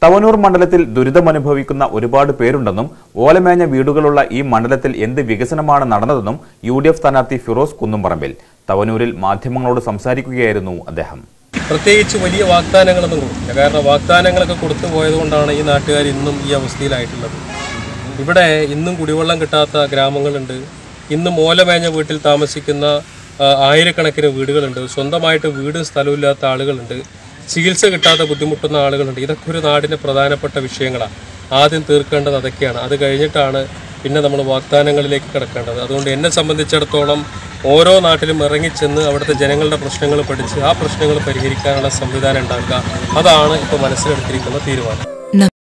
തവനൂർ മണ്ഡലത്തിൽ ദുരിതമനുഭവിക്കുന്ന ഒരുപാട് പേരുണ്ടെന്നും ഓലമേഞ്ഞ വീടുകളുള്ള ഈ മണ്ഡലത്തിൽ എന്ത് വികസനമാണ് നടന്നതെന്നും യു ഡി എഫ് സ്ഥാനാർത്ഥി ഫിറോസ് കുന്നുംപറമ്പിൽ തവനൂരിൽ മാധ്യമങ്ങളോട് സംസാരിക്കുകയായിരുന്നു അദ്ദേഹം പ്രത്യേകിച്ച് വലിയ വാഗ്ദാനങ്ങളൊന്നും കൊടുക്കില്ല കാരണം വാഗ്ദാനങ്ങളൊക്കെ കൊടുത്തു പോയതുകൊണ്ടാണ് ഈ നാട്ടുകാർ ഇന്നും ഈ അവസ്ഥയിലായിട്ടുള്ളത് ഇവിടെ ഇന്നും കുടിവെള്ളം കിട്ടാത്ത ഗ്രാമങ്ങളുണ്ട് ഇന്നും ഓലമേഞ്ഞ വീട്ടിൽ താമസിക്കുന്ന ആ, ആയിരക്കണക്കിന് വീടുകളുണ്ട് സ്വന്തമായിട്ട് വീടും സ്ഥലവും ഇല്ലാത്ത ആളുകളുണ്ട് ചികിത്സ കിട്ടാതെ ബുദ്ധിമുട്ടുന്ന ആളുകളുണ്ട് ഇതൊക്കെ ഒരു നാടിൻ്റെ പ്രധാനപ്പെട്ട വിഷയങ്ങളാണ് ആദ്യം തീർക്കേണ്ടത് അതൊക്കെയാണ് അത് കഴിഞ്ഞിട്ടാണ് പിന്നെ നമ്മൾ വാഗ്ദാനങ്ങളിലേക്ക് കിടക്കേണ്ടത് അതുകൊണ്ട് എന്നെ സംബന്ധിച്ചിടത്തോളം ഓരോ നാട്ടിലും ഇറങ്ങിച്ചെന്ന് അവിടുത്തെ ജനങ്ങളുടെ പ്രശ്നങ്ങൾ പഠിച്ച് ആ പ്രശ്നങ്ങൾ പരിഹരിക്കാനുള്ള സംവിധാനം ഉണ്ടാക്കുക അതാണ് ഇപ്പോൾ മനസ്സിലെടുത്തിരിക്കുന്ന തീരുമാനം